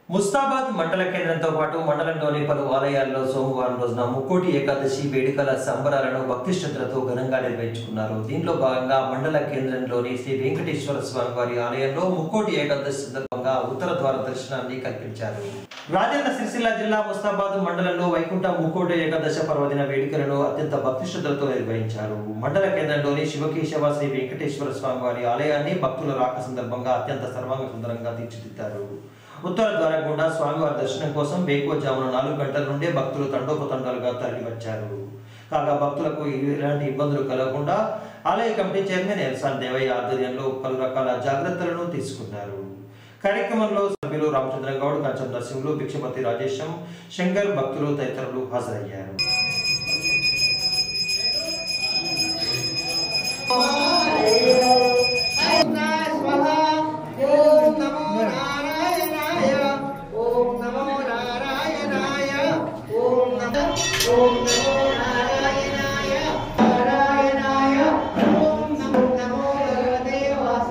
ముస్తాబాద్ మండల కేంద్రంతో పాటు మండలంలోని పలు ఆలయాల్లో సోమవారం రోజున ముక్కోటి ఏకాదశి వేడుకల సంబరాలను భక్తి శ్రద్ధలతో ఘనంగా నిర్వహించుకున్నారు దీనిలో భాగంగా మండల కేంద్రంలోని శ్రీ వెంకటేశ్వర స్వామి వారి ఆలయంలో ముక్కోటి ఏకాదశి సందర్భంగా ఉత్తర ద్వార దర్శనాన్ని కల్పించారు రాజన్న సిరిసిల్ల జిల్లా ముస్తాబాద్ మండలంలో వైకుంఠ ముక్కోటి ఏకాదశ పర్వదిన వేడుకలను అత్యంత భక్తి శ్రద్ధలతో నిర్వహించారు మండల కేంద్రంలోని శివకేశవ శ్రీ వెంకటేశ్వర స్వామి వారి ఆలయాన్ని భక్తుల రాక సందర్భంగా అత్యంత సర్వాంగ సుందరంగా తీర్చిదిద్దారు ఉత్తర ద్వారం గుండా స్వామివారి దర్శనం కోసం వేకువజామున నాలుగు గంటల నుండే భక్తులు తండోపతండాలుగా తరలివచ్చారు కాగా భక్తులకు ఎలాంటి ఇబ్బందులు కలగకుండా ఆలయ కమిటీ చైర్మన్ ఎల్సాన్ దేవయ్య ఆధ్వర్యంలో పలు రకాల జాగ్రత్తలను తీసుకున్నారు కార్యక్రమంలో సభ్యులు రామచంద్ర గౌడ్ కంచం నరసింహులు భిక్షపతి రాజేశం శంకర్ భక్తులు తదితరులు హాజరయ్యారు ఓం నమో నారాయణాయ ఓం నమో నారాయణాయ ఓం నమో ఓం నమో నారాయణాయ నారాయణాయ ఓం నమో నమో భగవతే వాసు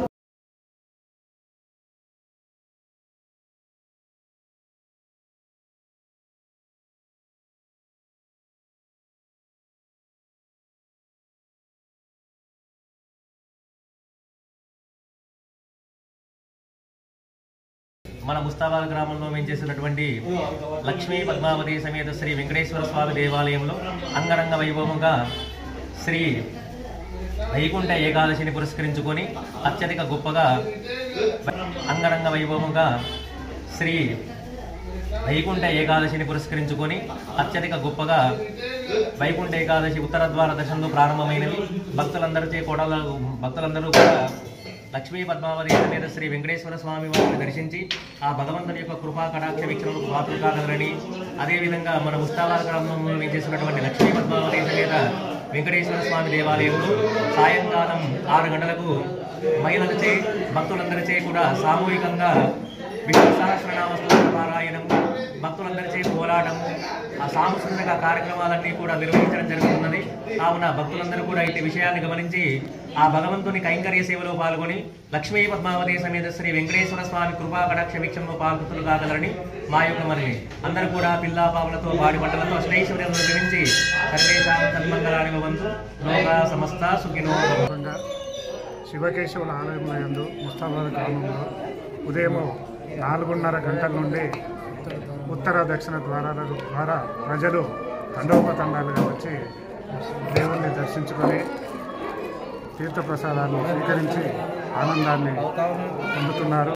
మన ముస్తాబాద్ గ్రామంలో చేసినటువంటి లక్ష్మీ పద్మావతి సమేత శ్రీ వెంకటేశ్వర స్వామి దేవాలయంలో అంగరంగ వైభవంగా శ్రీ వైకుంఠ ఏకాదశిని పురస్కరించుకొని అత్యధిక గొప్పగా అంగరంగ వైభవంగా శ్రీ వైకుంఠ ఏకాదశిని పురస్కరించుకొని అత్యధిక గొప్పగా వైకుంఠ ఏకాదశి ఉత్తర ద్వార దర్శనంలో ప్రారంభమైనవి భక్తులందరూ చే కూడా భక్తులందరూ కూడా లక్ష్మీ పద్మావతి సమేత శ్రీ వెంకటేశ్వర స్వామి వారిని దర్శించి ఆ భగవంతుని యొక్క కృపా కటాక్ష వీక్షణకు పాత్రలు కాగలరని అదేవిధంగా మన ముస్తాబాద్ గ్రామంలో చేసినటువంటి లక్ష్మీ పద్మావతి సమేత వెంకటేశ్వర స్వామి దేవాలయంలో సాయంకాలం ఆరు గంటలకు మహిళలచే భక్తులందరిచే కూడా సామూహికంగా విష్ణు సహస్రనామ స్తోత్ర పారాయణం భక్తులందరిచే పోరాటం ఆ సాంస్కృతిక కార్యక్రమాలన్నీ కూడా నిర్వహించడం జరుగుతున్నది కావున భక్తులందరూ కూడా ఇటు విషయాన్ని గమనించి ఆ భగవంతుని కైంకర్య సేవలో పాల్గొని లక్ష్మీ పద్మావతి సమేత శ్రీ వెంకటేశ్వర స్వామి కృపా కటాక్ష వీక్షణలో పాల్గొతులు కాగలరని మా యొక్క మరి అందరూ కూడా పిల్లా పావులతో వాడి పంటలతో అష్టైశ్వర్యంలో గురించి సర్వేషాం సన్మంగళాన్ని భవంతు లోగా సమస్త సుఖినో భవంతు. సందర్భంగా శివకేశవుల ఆలయం నందు ముస్తాబాద్ గ్రామంలో ఉదయం నాలుగున్నర గంటల నుండి ఉత్తర దక్షిణ ద్వారాల ద్వారా ప్రజలు తండోపతండాలుగా వచ్చి దేవుణ్ణి దర్శించుకొని తీర్థప్రసాదాలు స్వీకరించి ఆనందాన్ని పొందుతున్నారు